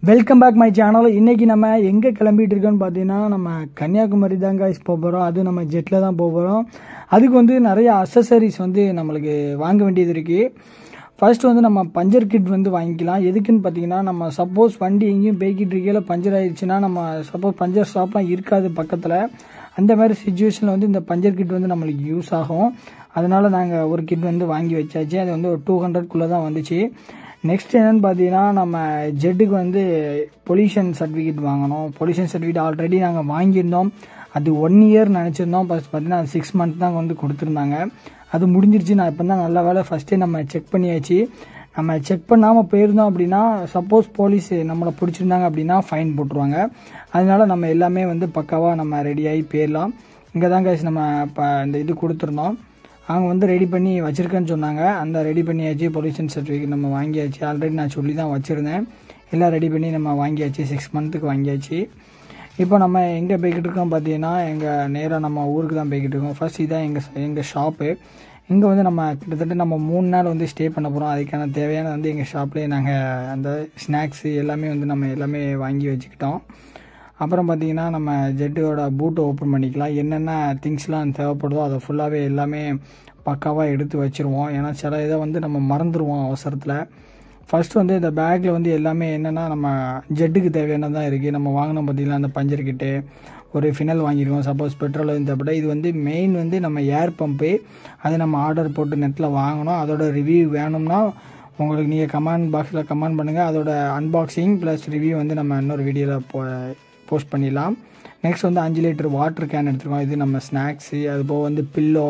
welcome back my channel இன்னைக்கு நம்ம எங்கே கிளம்பிட்டு இருக்கோம்னு பார்த்தீங்கன்னா நம்ம கன்னியாகுமரி தான் guys போக போகிறோம் அது நம்ம ஜெட்டில் தான் போக போகிறோம் அதுக்கு வந்து நிறைய அசசரிஸ் வந்து நம்மளுக்கு வாங்க வேண்டியது இருக்குது ஃபர்ஸ்ட் வந்து நம்ம பஞ்சர் கிட் வந்து வாங்கிக்கலாம் எதுக்குன்னு பார்த்தீங்கன்னா நம்ம சப்போஸ் வண்டி எங்கேயும் போய்கிட்டு இருக்கையில் பஞ்சர் ஆயிடுச்சுன்னா நம்ம சப்போஸ் பஞ்சர் ஷாப்லாம் இருக்காது பக்கத்தில் அந்த மாதிரி சுச்சுவேஷனில் வந்து இந்த பஞ்சர் கிட் வந்து நம்மளுக்கு யூஸ் ஆகும் அதனால நாங்கள் ஒரு கிட் வந்து வாங்கி வச்சாச்சு அது வந்து ஒரு டூ ஹண்ட்ரட்குள்ளே தான் வந்துச்சு நெக்ஸ்ட் என்னன்னு பார்த்தீங்கன்னா நம்ம ஜெட்டுக்கு வந்து பொல்யூஷன் சர்டிஃபிகேட் வாங்கணும் பொல்யூஷன் சர்டிஃபிகேட் ஆல்ரெடி நாங்கள் வாங்கியிருந்தோம் அது ஒன் இயர் நினச்சிருந்தோம் ஃபஸ்ட் பார்த்தீங்கன்னா அது சிக்ஸ் மந்த் தான் வந்து கொடுத்துருந்தாங்க அது முடிஞ்சிருச்சு நான் இப்போ தான் நல்ல வேலை ஃபஸ்ட்டே நம்ம செக் பண்ணியாச்சு நம்ம செக் பண்ணாமல் போயிருந்தோம் அப்படின்னா சப்போஸ் போலீஸ் நம்மளை பிடிச்சிருந்தாங்க அப்படின்னா ஃபைன் போட்டுருவாங்க அதனால நம்ம எல்லாமே வந்து பக்காவாக நம்ம ரெடியாகி போயிடலாம் இங்கே தான் guys நம்ம இப்போ இந்த இது கொடுத்துருந்தோம் அவங்க வந்து ரெடி பண்ணி வச்சுருக்கேன்னு சொன்னாங்க அந்த ரெடி பண்ணியாச்சு பொல்யூஷன் சர்டிஃபிகேட் நம்ம வாங்கியாச்சு ஆல்ரெடி நான் சொல்லி தான் வச்சுருந்தேன் எல்லாம் ரெடி பண்ணி நம்ம வாங்கியாச்சு சிக்ஸ் மந்த்துக்கு வாங்கியாச்சு இப்போ நம்ம எங்கே போய்கிட்டு இருக்கோம் பார்த்தீங்கன்னா எங்கள் நேராக நம்ம ஊருக்கு தான் போய்கிட்டு இருக்கோம் ஃபர்ஸ்ட் இதான் எங்கள் எங்கள் ஷாப்பு இங்கே வந்து நம்ம கிட்டத்தட்ட நம்ம மூணு நாள் வந்து ஸ்டே பண்ண போகிறோம் அதுக்கான தேவையான வந்து எங்கள் ஷாப்லேயே நாங்கள் அந்த ஸ்நாக்ஸு எல்லாமே வந்து நம்ம எல்லாமே வாங்கி வச்சுக்கிட்டோம் அப்புறம் பார்த்தீங்கன்னா நம்ம ஜெட்டோட பூட்டை ஓப்பன் பண்ணிக்கலாம் என்னென்ன திங்ஸ்லாம் தேவைப்படுதோ அதை ஃபுல்லாகவே எல்லாமே பக்காவாக எடுத்து வச்சுருவோம் ஏன்னா சில இதை வந்து நம்ம மறந்துடுவோம் அவசரத்தில் ஃபர்ஸ்ட் வந்து இந்த பேக்கில் வந்து எல்லாமே என்னென்னா நம்ம ஜெட்டுக்கு தேவையானதான் இருக்குது நம்ம வாங்கினோம் பார்த்தீங்கன்னா அந்த பஞ்சர் கிட்டு ஒரு ஃபினல் வாங்கியிருக்கோம் சப்போஸ் பெட்ரோல் தேவைப்பட இது வந்து மெயின் வந்து நம்ம ஏர் பம்பு அது நம்ம ஆர்டர் போட்டு நெட்டில் வாங்கினோம் அதோட ரிவ்யூ வேணும்னா உங்களுக்கு நீங்கள் கமெண்ட் பாக்ஸில் கமெண்ட் பண்ணுங்கள் அதோட அன்பாக்சிங் ப்ளஸ் ரிவ்யூ வந்து நம்ம இன்னொரு வீடியோவில் போ போஸ்ட் பண்ணிடலாம் நெக்ஸ்ட் வந்து அஞ்சு லிட்டர் வாட்டர் கேன் எடுத்துருக்கோம் இது நம்ம ஸ்நாக்ஸு அது போக வந்து பில்லோ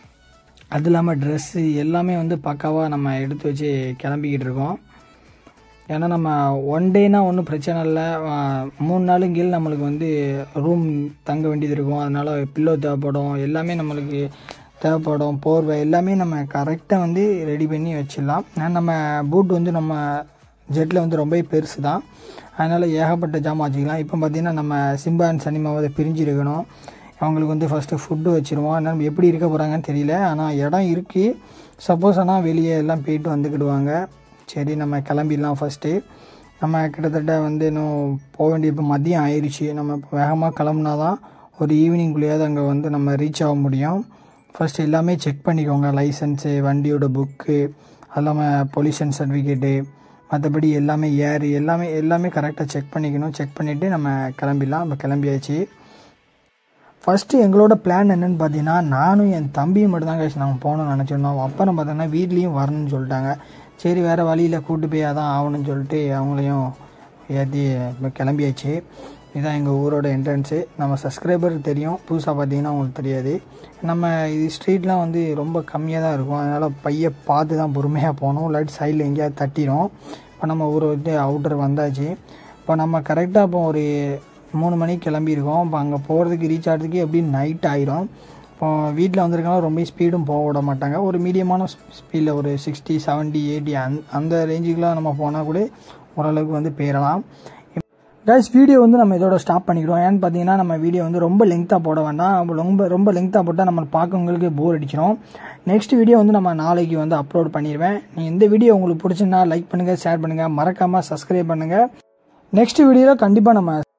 அது இல்லாமல் ட்ரெஸ்ஸு எல்லாமே வந்து பக்காவாக நம்ம எடுத்து வச்சு கிளம்பிக்கிட்டு இருக்கோம் ஏன்னா நம்ம ஒன் டேனா ஒன்றும் பிரச்சனை இல்லை ஆஹ் மூணு நாளும் கீழ் நம்மளுக்கு வந்து ரூம் தங்க வேண்டியது இருக்கும் அதனால் பில்லோ தேவைப்படும் எல்லாமே நம்மளுக்கு தேவைப்படும் போர்வை எல்லாமே நம்ம கரெக்டாக வந்து ரெடி பண்ணி வச்சிடலாம் ஏன்னா நம்ம பூட் வந்து நம்ம ஜெட்டில் வந்து ரொம்ப பெருசு தான் அதனால் ஏகப்பட்ட ஜாமான் வச்சுக்கலாம் இப்போ பார்த்தீங்கன்னா நம்ம சிம்பா அண்ட் சனிமாவை பிரிஞ்சிருக்கணும் அவங்களுக்கு வந்து ஃபஸ்ட்டு ஃபுட்டு வச்சுருவோம் ஆனால் எப்படி இருக்க போகிறாங்கன்னு தெரியல ஆனால் இடம் இருக்குது சப்போஸ் ஆனால் வெளியே எல்லாம் போயிட்டு வந்துக்கிடுவாங்க சரி நம்ம கிளம்பிடலாம் ஃபஸ்ட்டு நம்ம கிட்டத்தட்ட வந்து இன்னும் போக வேண்டிய இப்போ மதியம் ஆயிடுச்சு நம்ம இப்போ வேகமாக கிளம்புனா தான் ஒரு ஈவினிங்குள்ளேயாவது அங்கே வந்து நம்ம ரீச் ஆக முடியும் ஃபஸ்ட் எல்லாமே செக் பண்ணிக்கோங்க லைசன்ஸு வண்டியோட புக்கு அது இல்லாமல் பொல்யூஷன் சர்டிஃபிகேட்டு மற்றபடி எல்லாமே ஏர் எல்லாமே எல்லாமே கரெக்டாக செக் பண்ணிக்கணும் செக் பண்ணிவிட்டு நம்ம கிளம்பிடலாம் நம்ம கிளம்பியாச்சு ஃபஸ்ட்டு எங்களோட பிளான் என்னன்னு பார்த்தீங்கன்னா நானும் என் தம்பியும் மட்டும் தான் கழிச்சு நாங்கள் போகணும்னு நினச்சிருந்தோம் அப்புறம் பார்த்தோன்னா வீட்லேயும் வரணும்னு சொல்லிட்டாங்க சரி வேறு வழியில் கூட்டு போய் அதான் ஆகணும்னு சொல்லிட்டு அவங்களையும் ஏற்றி இப்போ கிளம்பியாச்சு இதுதான் எங்கள் ஊரோட என்ட்ரன்ஸு நம்ம சப்ஸ்கிரைபர் தெரியும் புதுசாக பார்த்தீங்கன்னா அவங்களுக்கு தெரியாது நம்ம இது ஸ்ட்ரீட்லாம் வந்து ரொம்ப கம்மியாக தான் இருக்கும் அதனால் பைய பார்த்து தான் பொறுமையாக போகணும் இல்லாட்டி சைடில் எங்கேயாவது தட்டிடும் இப்போ நம்ம ஊரை விட்டு அவுட்டர் வந்தாச்சு இப்போ நம்ம கரெக்டாக இப்போ ஒரு மூணு மணிக்கு கிளம்பியிருக்கோம் இப்போ அங்கே போகிறதுக்கு ரீச் ஆகிறதுக்கு எப்படியும் நைட் ஆயிரும் இப்போ வீட்டில் வந்திருக்கனால ரொம்ப ஸ்பீடும் போக விட மாட்டாங்க ஒரு மீடியமான ஸ்பீடில் ஒரு சிக்ஸ்டி செவன்ட்டி எயிட்டி அந் அந்த ரேஞ்சுக்கெலாம் நம்ம போனால் கூட ஓரளவுக்கு வந்து போயிடலாம் கைஸ் வீடியோ வந்து நம்ம இதோட ஸ்டாப் பண்ணிக்கிறோம் ஏன்னு பார்த்தீங்கன்னா நம்ம வீடியோ வந்து ரொம்ப லெங்க்த்தாக போட வேண்டாம் ரொம்ப ரொம்ப லெங்க்த்தாக போட்டால் நம்ம பார்க்கவங்களுக்கு போர் அடிச்சிடும் நெக்ஸ்ட் வீடியோ வந்து நம்ம நாளைக்கு வந்து அப்லோட் பண்ணிடுவேன் நீங்கள் இந்த வீடியோ உங்களுக்கு பிடிச்சிருந்தா லைக் பண்ணுங்கள் ஷேர் பண்ணுங்கள் மறக்காமல் சப்ஸ்கிரைப் பண்ணுங்கள் நெக்ஸ்ட் வீடியோவில் கண்டிப்பாக நம்ம